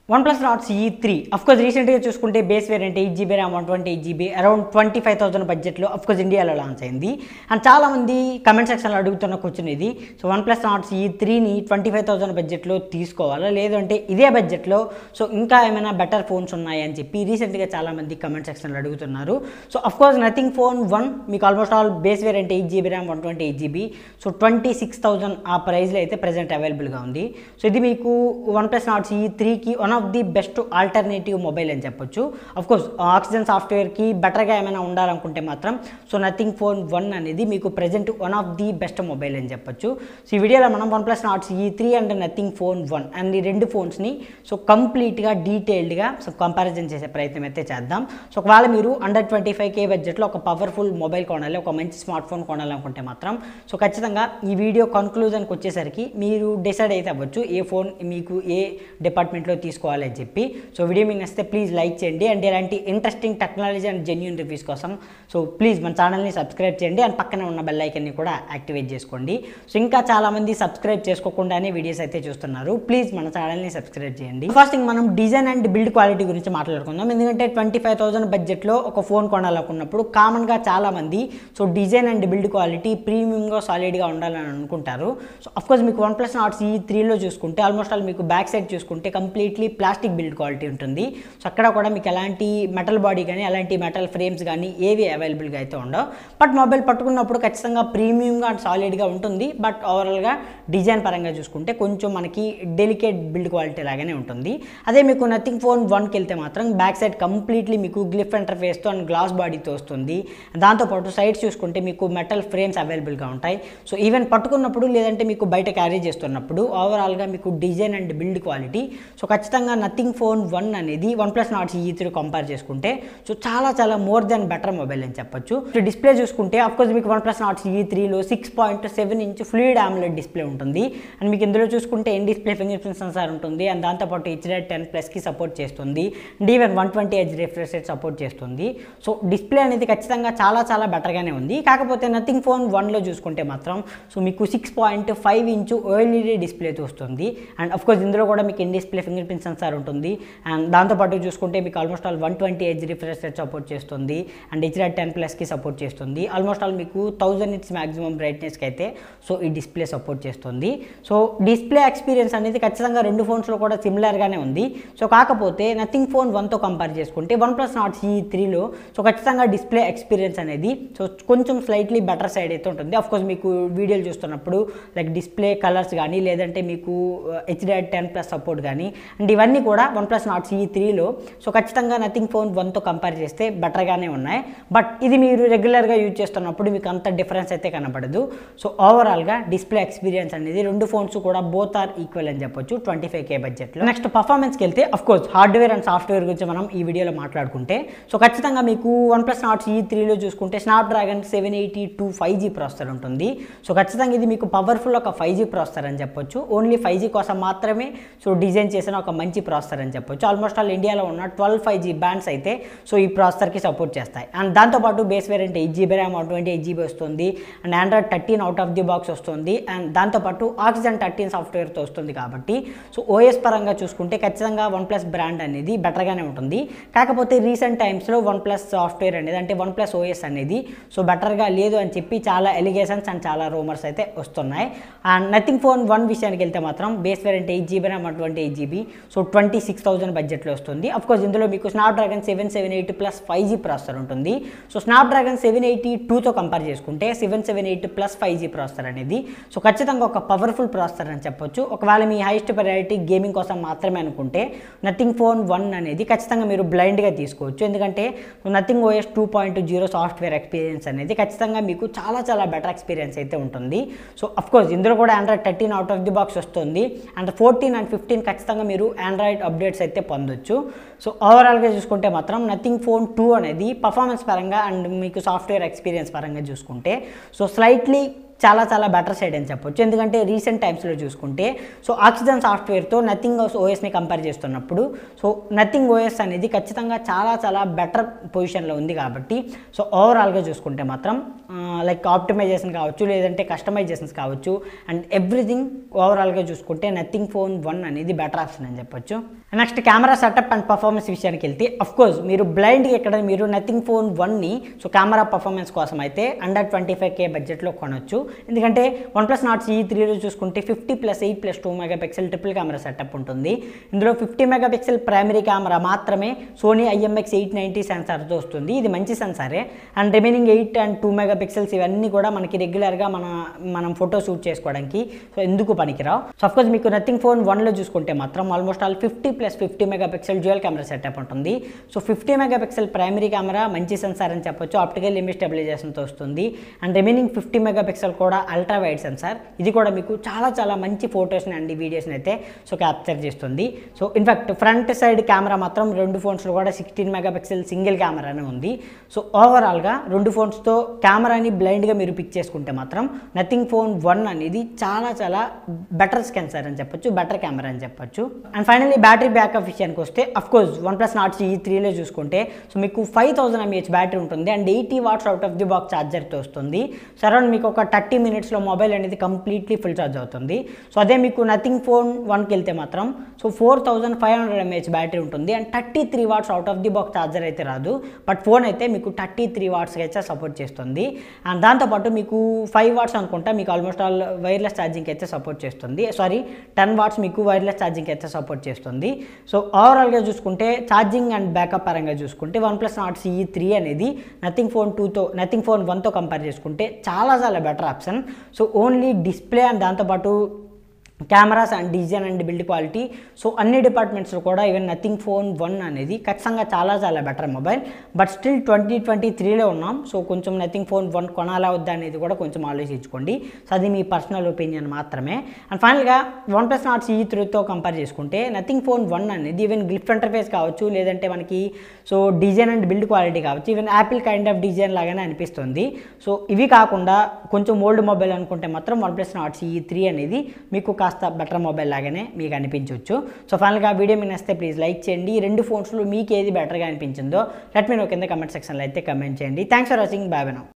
one OnePlus Nord CE three of course రీసెంట్గా చూసుకుంటే base variant eight GB RAM one twenty eight GB around twenty five thousand బడ్జెట్లో of course ఇండియాలో launch అయింది and చాలామంది comment సెక్షన్లో అడుగుతున్న క్వశ్చన్ ఇది so OnePlus Nord CE త్రీని ట్వంటీ ఫైవ్ థౌసండ్ బడ్జెట్లో తీసుకోవాలా లేదంటే ఇదే బడ్జెట్లో సో ఇంకా ఏమైనా బెటర్ ఫోన్స్ ఉన్నాయి అని చెప్పి రీసెంట్గా చాలామంది కమెంట్ సెక్షన్లో అడుగుతున్నారు so of course nothing phone one మీకు almost all base variant eight GB RAM one twenty eight GB so twenty six thousand ఆ ప్రైస్లో అయితే ప్రజెంట్ అవైలబుల్గా ఉంది సో ఇది మీకు వన్ ప్లస్ నాట్ సిఈ త్రీకి one of the best alternative mobile అని చెప్పొచ్చు కోర్స్ ఆక్సిజన్ సాఫ్ట్వేర్కి బెటర్గా ఏమైనా ఉండాలనుకుంటే మాత్రం సో నథింగ్ ఫోన్ వన్ అనేది మీకు present one of the best mobile అని చెప్పొచ్చు సో ఈ వీడియోలో మనం OnePlus Nord CE three and nothing phone one and ఈ రెండు ఫోన్స్ని సో కంప్లీట్గా డీటెయిల్డ్గా సో కంపారిజన్ చేసే ప్రయత్నం అయితే చేద్దాం సో ఒకవేళ మీరు అండర్ ట్వంటీ ఫైవ్ కే బడ్జెట్లో ఒక పవర్ఫుల్ మొబైల్ కొనాలి ఒక మంచి స్మార్ట్ ఫోన్ కొనాలనుకుంటే మాత్రం సో ఖచ్చితంగా ఈ వీడియో కన్క్లూజన్కి వచ్చేసరికి మీరు డిసైడ్ అయితే అవ్వచ్చు ఏ ఫోన్ మీకు ఏ డిపార్ట్మెంట్లో తీసుకోవాలి అని చెప్పి సో వీడియో మీకు నచ్చితే ప్లీజ్ లైక్ చేయండి అండ్ ఇలాంటి interesting technology and genuine reviews కోసం సో ప్లీజ్ మన ఛానల్ని సబ్స్క్రైబ్ చేయండి అండ్ పక్కన ఉన్న బెల్ ఐకన్ని కూడా యాక్టివేట్ చేసుకోండి సో ఇంకా చాలామంది సబ్స్క్రైబ్ చేసుకోకుండానే వీడియోస్ అయితే చూస్తున్నారు ప్లీజ్ మన ఛానల్ని సబ్స్క్రైబ్ చేయండి ఫస్ట్ థింగ్ మనం డిజైన్ అండ్ బిల్డ్ క్వాలిటీ గురించి మాట్లాడుకుందాం ఎందుకంటే ట్వంటీ ఫైవ్ థౌసండ్ బడ్జెట్లో ఒక ఫోన్ కొనాలనుకున్నప్పుడు కామన్గా చాలామంది so design and build quality ప్రీమియంగా సాలిడ్గా ఉండాలని అనుకుంటారు సో అఫ్కోర్స్ మీకు వన్ ప్లస్ నాట్ ఈ త్రీలో చూసుకుంటే ఆల్మోస్ట్ ఆల్ మీకు బ్యాక్ సైడ్ చూసుకుంటే కంప్లీట్లీ ప్లాస్టిక్ బిల్డ్ క్వాలిటీ ఉంటుంది సో అక్కడ కూడా మీకు ఎలాంటి మెటల్ బాడీ కానీ ఎలాంటి మెటల్ ఫ్రేమ్స్ కానీ ఏవి అవైలబుల్గా అయితే ఉండవు బట్ మొబైల్ పట్టుకున్నప్పుడు ఖచ్చితంగా ప్రీమియంగా అండ్ సాలిడ్గా ఉంటుంది బట్ ఓవరాల్గా డిజైన్ పరంగా చూసుకుంటే కొంచెం మనకి డెలికేట్ బిల్డ్ క్వాలిటీ లాగానే ఉంటుంది అదే మీకు నథింగ్ ఫోన్ వన్కి వెళ్తే మాత్రం బ్యాక్ సైడ్ కంప్లీట్లీ మీకు గ్లిఫ్ ఇంటర్ఫేస్తో అండ్ గ్లాస్ బాడీతో వస్తుంది దాంతోపాటు సైడ్స్ చూసుకుంటే మీకు మెటల్ ఫ్రేమ్స్ అవైలబుల్గా ఉంటాయి సో ఈవెన్ పట్టుకున్నప్పుడు లేదంటే మీకు బయట క్యారీ చేస్తున్నప్పుడు ఓవరాల్గా మీకు design and build quality so ఖచ్చితంగా నథింగ్ ఫోన్ వన్ అనేది OnePlus Nord E three compare చేసుకుంటే సో చాలా చాలా మోర్ దెన్ బెటర్ మొబైల్ అని చెప్పొచ్చు సో డిస్ప్లే చూసుకుంటే అఫ్కోర్స్ మీకు వన్ ప్లస్ నాట్ ఈ త్రీలో six point seven inch fluid AMOLED display ఉంటుంది అండ్ మీకు ఇందులో చూసుకుంటే in display fingerprint sensor ఉంటుంది అండ్ దాంతోపాటు హెచ్డీ టెన్ ప్లస్కి సపోర్ట్ చేస్తుంది and even one twenty H refresh rate support చేస్తుంది సో డిస్ప్లే అనేది ఖచ్చితంగా చాలా చాలా బెటర్గానే ఉంది కాకపోతే నథింగ్ ఫోన్ వన్లో చూసుకుంటే మాత్రం సో మీకు six point five inch OLED డిస్ప్లేతో వస్తుంది అండ్ అఫ్కోర్స్ ఇందులో కూడా మీకు in display fingerprint sensor ఉంటుంది అండ్ దాంతోపాటు చూసుకుంటే మీకు almost all one twenty H refresh rate support చేస్తుంది అండ్ హెచ్డీ టెన్ ప్లస్కి సపోర్ట్ చేస్తుంది ఆల్మోస్ట్ ఆల్ మీకు థౌజండ్ ఇట్స్ మాక్సిమం బ్రైట్నెస్కి అయితే సో ఈ డిస్ప్లే సపోర్ట్ చేస్తుంది సో డిస్ప్లే ఎక్స్పీరియన్స్ అనేది ఖచ్చితంగా రెండు ఫోన్స్లో కూడా సిమిలర్గానే ఉంది సో కాకపోతే నథింగ్ ఫోన్ వన్తో కంపేర్ చేసుకుంటే వన్ ప్లస్ నాట్ ఈ త్రీలో సో ఖచ్చితంగా డిస్ప్లే ఎక్స్పీరియన్స్ అనేది సో కొంచెం స్లైట్లీ బెటర్ సైడ్ అయితే ఉంటుంది కోర్స్ మీకు వీడియోలు చూస్తున్నప్పుడు లైక్ డిస్ప్లే కలర్స్ కానీ లేదంటే మీకు హెచ్డి టెన్ ప్లస్ సపోర్ట్ కానీ అండ్ ఇవన్నీ కూడా వన్ ప్లస్ నాట్ ఈ త్రీలో సో ఖచ్చితంగా నథింగ్ ఫోన్ వన్తో కంపేర్ చేస్తే బెటర్గానే ఉన్నాయి బట్ ఇది మీరు రెగ్యులర్గా యూజ్ చేస్తున్నప్పుడు మీకు అంత డిఫరెన్స్ అయితే కనపడదు సో ఓవరాల్గా డిస్ప్లే ఎక్స్పీరియన్స్ అనేది రెండు ఫోన్స్ కూడా బోత్ ఆర్ ఈక్వల్ అని చెప్పొచ్చు ట్వంటీ ఫైవ్ కే బడ్జెట్లో నెక్స్ట్ పర్ఫార్మెన్స్కి వెళ్తే కోర్స్ హార్డ్వేర్ అండ్ సాఫ్ట్వేర్ గురించి మనం ఈ వీడియోలో మాట్లాడుకుంటే సో ఖచ్చితంగా మీకు వన్ ప్లస్ నాట్ ఈ త్రీలో చూసుకుంటే Snapdragon seven eighty two five G processor ఉంటుంది సో ఖచ్చితంగా ఇది మీకు పవర్ఫుల్ ఒక ఫైవ్ జీ ప్రాసెసర్ అని చెప్పొచ్చు ఓన్లీ ఫైవ్ జీ కోసం మాత్రమే సో డిజైన్ చేసిన ఒక మంచి ప్రాసెసర్ అని చెప్పొచ్చు ఆల్మోస్ట్ ఆల్ ఇండియాలో ఉన్న ట్వెల్వ్ ఫైవ్ జీ బ్యాండ్స్ అయితే సో ఈ ప్రాసెసర్కి సపోర్ట్ చేస్తాయి అండ్ దాంతోపాటు base variant eight GB RAM twenty eight GB వస్తుంది and Android thirteen out of the box వస్తుంది అండ్ దాంతోపాటు ఆక్సిజన్ థర్టీన్ సాఫ్ట్వేర్తో వస్తుంది కాబట్టి సో ఓఎస్ పరంగా చూసుకుంటే ఖచ్చితంగా వన్ ప్లస్ బ్రాండ్ అనేది బెటర్గానే ఉంటుంది కాకపోతే రీసెంట్ టైమ్స్లో వన్ ప్లస్ సాఫ్ట్వేర్ అనేది అంటే వన్ ప్లస్ ఓఎస్ అనేది సో బెటర్గా లేదు అని చెప్పి చాలా ఎలిగేషన్స్ అండ్ చాలా రూమర్స్ అయితే వస్తున్నాయి అండ్ నథింగ్ ఫోన్ వన్ విషయానికి వెళ్తే మాత్రం base variant eight GB RAM twenty eight GB so twenty six thousand బడ్జెట్లో వస్తుంది అఫ్కోర్స్ ఇందులో మీకు Snapdragon seven seven eight plus five G processor ఉంటుంది సో స్నాప్డ్రాగన్ సెవెన్ ఎయిటీ టూతో కంపేర్ చేసుకుంటే seven seven eight plus five G processor అనేది so ఖచ్చితంగా ఒక పవర్ఫుల్ ప్రాసెసర్ అని చెప్పొచ్చు ఒకవేళ మీ హైయెస్ట్ ప్రయారిటీ గేమింగ్ కోసం మాత్రమే అనుకుంటే నథింగ్ ఫోన్ వన్ అనేది ఖచ్చితంగా మీరు బ్లైండ్గా తీసుకోవచ్చు ఎందుకంటే nothing OS two point zero software experience అనేది ఖచ్చితంగా మీకు చాలా చాలా బెటర్ ఎక్స్పీరియన్స్ అయితే ఉంటుంది సో కోర్స్ ఇందులో కూడా Android thirteen out of the box వస్తుంది అండ్ ఫోర్టీన్ అండ్ ఫిఫ్టీన్ ఖచ్చితంగా మీరు ఆండ్రాయిడ్ అప్డేట్స్ అయితే పొందొచ్చు సో ఓవరాల్గా చూసుకుంటే మాత్రం నథింగ్ ఫోన్ టూ అనేది పర్ఫార్మెన్స్ పరంగా అండ్ మీకు సాఫ్ట్వేర్ ఎక్స్పీరియన్స్ పరంగా చూసుకుంటే సో స్లైట్లీ చాలా చాలా బెటర్ సైడ్ అని చెప్పొచ్చు ఎందుకంటే రీసెంట్ టైమ్స్లో చూసుకుంటే సో ఆక్సిజన్ సాఫ్ట్వేర్తో నథింగ్ ఓఎస్ని కంపేర్ చేస్తున్నప్పుడు సో నథింగ్ ఓఎస్ అనేది ఖచ్చితంగా చాలా చాలా బెటర్ పొజిషన్లో ఉంది కాబట్టి సో ఓవరాల్గా చూసుకుంటే మాత్రం లైక్ ఆప్టిమైజేషన్ కావచ్చు లేదంటే కస్టమైజేషన్స్ కావచ్చు అండ్ ఎవ్రీథింగ్ ఓవరాల్గా చూసుకుంటే నథింగ్ ఫోన్ వన్ అనేది బెటర్ ఆప్షన్ అని చెప్పొచ్చు next camera setup and performance విషయానికి వెళ్తే కోర్స్ మీరు బ్లైండ్గా ఎక్కడ మీరు నథింగ్ ఫోన్ వన్ని సో కెమెరా పర్ఫార్మెన్స్ కోసం అయితే అండర్ ట్వంటీ ఫైవ్ కే బడ్జెట్లో కొనొచ్చు ఎందుకంటే వన్ ప్లస్ నాట్ ఈ త్రీలో చూసుకుంటే fifty plus eight plus two megapixel triple camera setup ఉంటుంది ఇందులో fifty megapixel primary camera మాత్రమే సోనీ ఐఎంఎక్స్ ఎయిట్ నైంటీ సెన్సార్తో వస్తుంది ఇది మంచి సెన్సారే and remaining eight and two megapixels ఇవన్నీ కూడా మనకి రెగ్యులర్గా మన మనం ఫోటో షూట్ చేసుకోవడానికి సో ఎందుకు పనికిరావు సో అఫ్కోర్స్ మీకు నథింగ్ ఫోన్ వన్లో చూసుకుంటే మాత్రం almost all fifty plus fifty megapixel dual camera setup ఉంటుంది so fifty megapixel primary camera మంచి సెన్సార్ అని చెప్పొచ్చు ఆప్టికల్ ఇమేజ్ స్టెబిలైజేషన్తో వస్తుంది and remaining fifty megapixel కూడా అల్ట్రా వైడ్ సెన్సార్ ఇది కూడా మీకు చాలా చాలా మంచి ఫొటోస్ని అండ్ వీడియోస్ని అయితే సో క్యాప్చర్ చేస్తుంది so in fact front side camera మాత్రం రెండు ఫోన్స్లో కూడా సిక్స్టీన్ మెగా పిక్సెల్ సింగిల్ కెమెరానే ఉంది సో ఓవరాల్గా రెండు ఫోన్స్తో కెమెరాని బ్లైండ్గా మీరు పిక్ చేసుకుంటే మాత్రం నథింగ్ ఫోన్ వన్ అనేది చాలా చాలా బెటర్ సెన్సార్ అని చెప్పొచ్చు బెటర్ కెమెరా అని చెప్పొచ్చు అండ్ ఫైనల్లీ బ్యాటరీ బ్యాకప్ విషయానికి వస్తే course one OnePlus Nord E త్రీలో చూసుకుంటే సో మీకు ఫైవ్ థౌసండ్ ఎంఏహెచ్ బ్యాటరీ ఉంటుంది and eighty watts out of the box ఛార్జర్తో వస్తుంది సో అరౌండ్ మీకు ఒక థర్టీ మినిట్స్లో మొబైల్ అనేది కంప్లీట్లీ ఫుల్ ఛార్జ్ అవుతుంది సో అదే మీకు నథింగ్ ఫోన్ వన్కి వెళ్తే మాత్రం so four thousand five hundred mAh battery ఉంటుంది and thirty three watts out of the box charger అయితే రాదు బట్ ఫోన్ అయితే మీకు థర్టీ త్రీ వాట్స్కి అయితే సపోర్ట్ చేస్తుంది అండ్ దాంతోపాటు మీకు ఫైవ్ వాట్స్ అనుకుంటా మీకు ఆల్మోస్ట్ ఆల్ వైర్లెస్ ఛార్జింగ్ అయితే సపోర్ట్ చేస్తుంది సారీ టెన్ వాట్స్ మీకు వైర్లెస్ ఛార్జింగ్ అయితే సపోర్ట్ చేస్తుంది సో ఓవరాల్గా చూసుకుంటే ఛార్జింగ్ అండ్ బ్యాకప్ పరంగా చూసుకుంటే OnePlus Nord CE three అనేది నథింగ్ ఫోన్ టూతో నథింగ్ ఫోన్ వన్తో కంపేర్ చేసుకుంటే చాలా చాలా better option so only display and దాంతోపాటు cameras and design and build quality so అన్ని డిపార్ట్మెంట్స్లో కూడా ఈవెన్ నథింగ్ ఫోన్ వన్ అనేది ఖచ్చితంగా చాలా చాలా better mobile but still twenty twenty త్రీలో ఉన్నాం సో కొంచెం నథింగ్ ఫోన్ వన్ కొనాలా వద్దా అనేది కూడా కొంచెం ఆలోచించుకోండి సో అది మీ పర్సనల్ ఒపీనియన్ మాత్రమే అండ్ ఫైనల్గా వన్ ప్లస్ నాట్ సిఈ త్రీతో కంపేర్ చేసుకుంటే నథింగ్ ఫోన్ వన్ అనేది ఈవెన్ గ్లిఫ్ ఇంటర్ఫేస్ కావచ్చు లేదంటే మనకి so design and build quality కావచ్చు even Apple kind of design లాగానే అనిపిస్తుంది సో ఇవి కాకుండా కొంచెం ఓల్డ్ మొబైల్ అనుకుంటే మాత్రం OnePlus Nord CE three అనేది మీకు కాస్త బెటర్ మొబైల్ లాగానే మీకు అనిపించవచ్చు సో ఫైనల్గా వీడియో మీ నచ్చితే ప్లీజ్ లైక్ చేయండి ఈ రెండు ఫోన్స్లో మీకు ఏది బెటర్గా అనిపించిందో లెట్ మీ నో కింద కమెంట్ సెక్షన్లో అయితే కమెంట్ చేయండి thanks for watching bye now